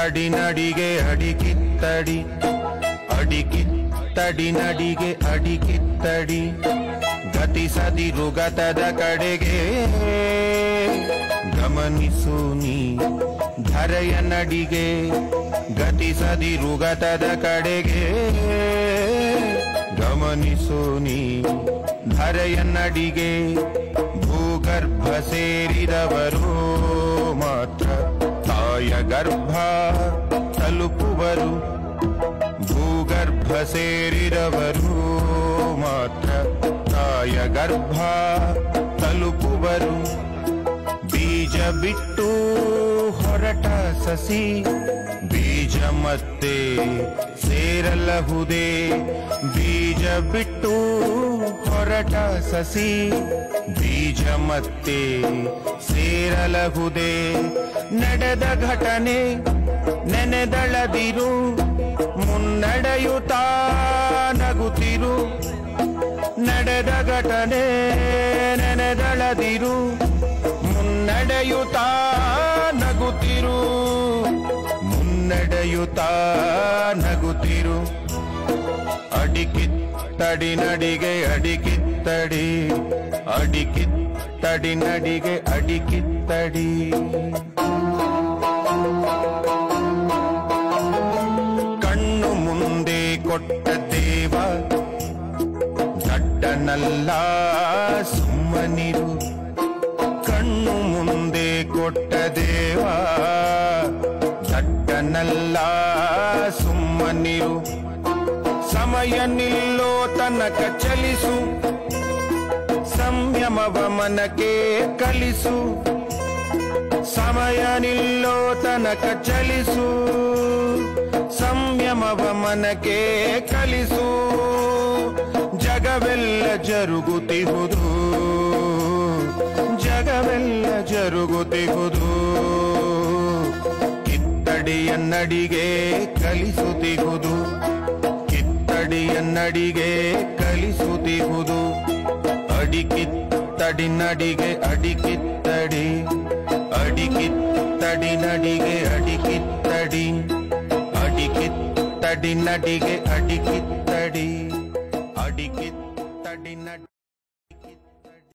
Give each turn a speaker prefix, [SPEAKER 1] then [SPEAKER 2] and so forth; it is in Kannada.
[SPEAKER 1] ಅಡಿಕಿತ್ತಡಿ ನಡಿಗೆ ಅಡಿಕಿತ್ತಡಿ ಅಡಿಕಿತ್ತಡಿ ನಡಿಗೆ ಅಡಿಕಿತ್ತಡಿ ಗತಿಸದಿರು ಗತದ ಕಡೆಗೆ ಗಮನಿಸು ನೀ ಧರೆಯ ನಡಿಗೆ ಗತಿಸದಿರು ಗತದ ಕಡೆಗೆ ಗಮನಿಸು ನೀ ಧರೆಯ ನಡಿಗೆ ಭೂಗರ್ಭ ಸೇರಿದವರು ಮಾತ್ರ ತಾಯ ಗರ್ಭ ತಲುಪುವರು ಭೂಗರ್ಭ ಸೇರಿದವರು ಮಾತ್ರ ತಾಯ ಗರ್ಭ ತಲುಪುವರು ಬೀಜ ಬಿಟ್ಟು ಹೊರಟ ಸಸಿ ಬೀಜ ಮತ್ತೆ ಸೇರಲಹುದೇ ಬೀಜ ಬಿಟ್ಟು ಹೊರಟ ಸಸಿ ಬೀಜ ಮತ್ತೆ ಸೇರಲಹುದೇ ನಡೆದ ಘಟನೆ ನೆನೆದಳದಿರು ಮುನ್ನಡೆಯುತ್ತಾ ನಗುತ್ತಿರು ನಡೆದ ಘಟನೆ ನೆನೆದಳದಿರು ಮುನ್ನಡೆಯುತ್ತಾ ನಗುತ್ತಿರು ಮುನ್ನಡೆಯುತ್ತಾ ನಗುತ್ತಿರು ಅಡಿಕಿತ್ತಡಿ ನಡಿಗೆ ಅಡಿಕಿತ್ತಡಿ ಅಡಿಕಿತ್ತಡಿ ನಡಿಗೆ ಅಡಿಕಿತ್ತಡಿ ಕಣ್ಣು ಮುಂದೆ ಕೊಟ್ಟ ದೇವ ದಡ್ಡನಲ್ಲ ಸುಮ್ಮನಿರು ಕಣ್ಣು ಮುಂದೆ ಕೊಟ್ಟ ದೇವ ದಡ್ಡನಲ್ಲ ಸುಮ್ಮನಿರು ಸಮಯ ನಿಲ್ಲೋ ತನಕ ಚಲಿಸು ಸಂಯಮವ ಮನಕ್ಕೆ ಕಲಿಸು ಸಮಯ ನಿಲ್ಲೋ ತನಕ ಚಲಿಸು ಸಂಯಮವ ಮನಕ್ಕೆ ಕಲಿಸು ಜಗವೆಲ್ಲ ಜರುಗುತ್ತಿಹುದು ಜಗವೆಲ್ಲ ಜರುಗುತ್ತಿಹುದು ಕಿತ್ತಡಿಯನ್ನಡಿಗೆ ಕಲಿಸುತ್ತಿಹುದು ಕಿತ್ತಡಿಯನ್ನಡಿಗೆ ಕಲಿಸುತ್ತಿಹುದು ಅಡಿಕಿತ್ತಡಿ ನಡಿಗೆ ಅಡಿಕಿತ್ತಡಿ ಅಡಿಕಿತ್ತಡಿ ನಡಿಗೆ ಅಡಿಕಿತ್ತಡಿ ಅಡಿಕಿತ್ತಡಿ ನಡಿಗೆ ಅಡಿಕಿತ್ತಡಿ ಅಡಿಕಿತ್ತಡಿ ನಡಿ